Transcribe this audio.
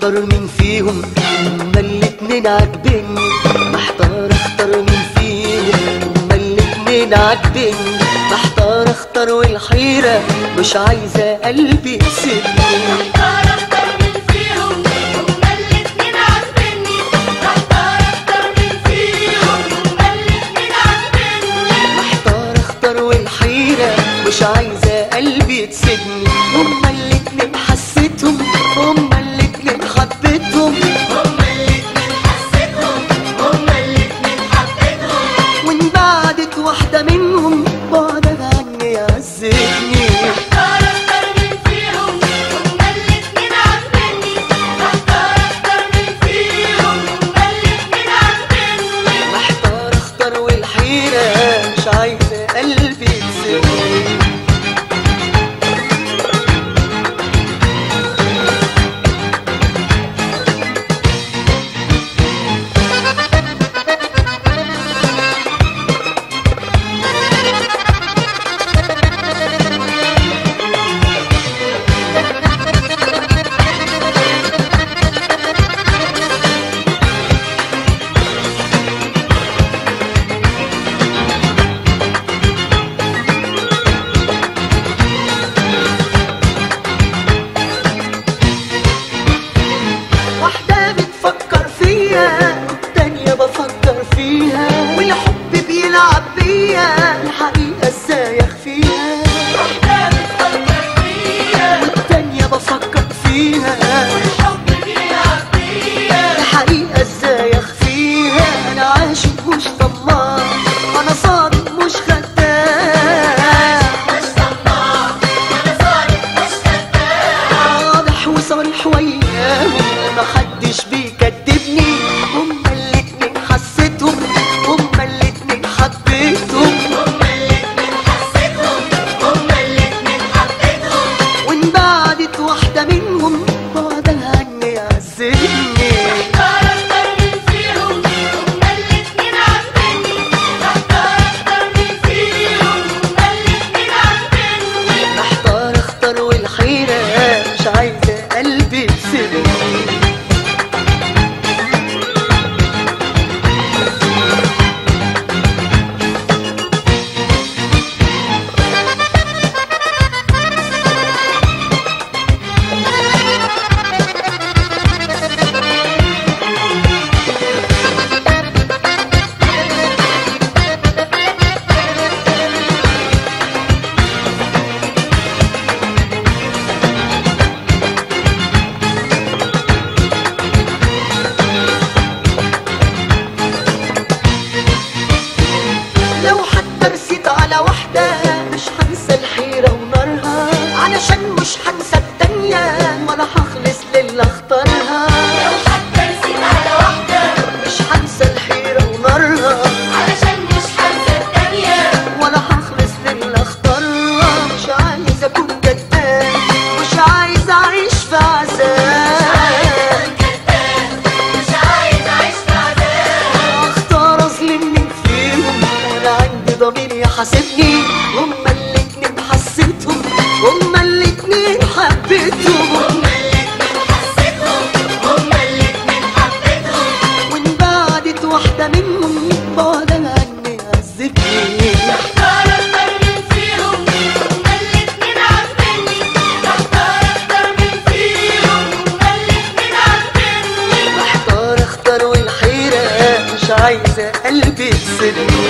اختار مين فيهم هما الاتنين عاجبني محتار اختار مين فيهم هما الاتنين عاجبني محتار اختار والحيرة مش عايزة قلبي يسيبني محتار اختار مين فيهم هما الاتنين عاجبني محتار اختار مين فيهم هما الاتنين عاجبني محتار اختار والحيرة مش عايزة قلبي تسيبني هما الاتنين حسيتهم هما الاتنين حبيتهم هما الاتنين حسيتهم هما الاتنين حبيتهم وان بعدت واحدة منهم بعدها عني يعذبني محتار اختار مين فيهم هما الاتنين عاجبني محتار اختار مين فيهم هما الاتنين عاجبني محتار اختار والحيرة مش عايزة قلبي تسيبني واحدة بتفكر فيا والتانية بفكر فيها والحب بيلعب بيا الحقيقة ازاي اخفيها واحدة بتفكر فيا والتانية بفكر فيها والحب بيلعب بيا الحقيقة ازاي اخفيها انا عاشق مش طماع انا صادق مش خدام مش طماع انا صادق مش كذاب واضح وصريح وياهم محدش بيكدبني هما الاتنين حسيتهم هما الاتنين حبيتهم هما الاتنين حسيتهم هما الاتنين حبيتهم وان بعدت واحدة منهم بعدها عني يعذبني محتار اختار مين فيهم هما الاتنين عاجبني محتار اختار مين فيهم هما الاتنين عاجبني محتار اختار والحيرة مش عايزة قلبي تسيبني لو حتى رسيت على واحدة مش هنسى الحيرة ونارها علشان مش هنسى التانية ولا هخلص للي اختارها لو حتى رسيت على واحدة مش هنسى الحيرة ونارها علشان مش حاسة التانية ولا هخلص للي اختارها مش عايز اكون كداب مش عايز اعيش في عذاب مش عايز اعيش في عذاب اختار اظلم مين فيهم انا عندي ضمير يحاسبني هما الاتنين حسيتهم هما الاتنين حبيتهم هما الاتنين حسيتهم هما الاتنين حبيتهم وان بعدت واحدة منهم بعدها عني عذبني محتار اختار مين فيهم هما الاتنين عاجبني محتار اختار مين فيهم هما الاتنين عاجبني محتار اختار والحيرة مش عايزة قلبي تسيبني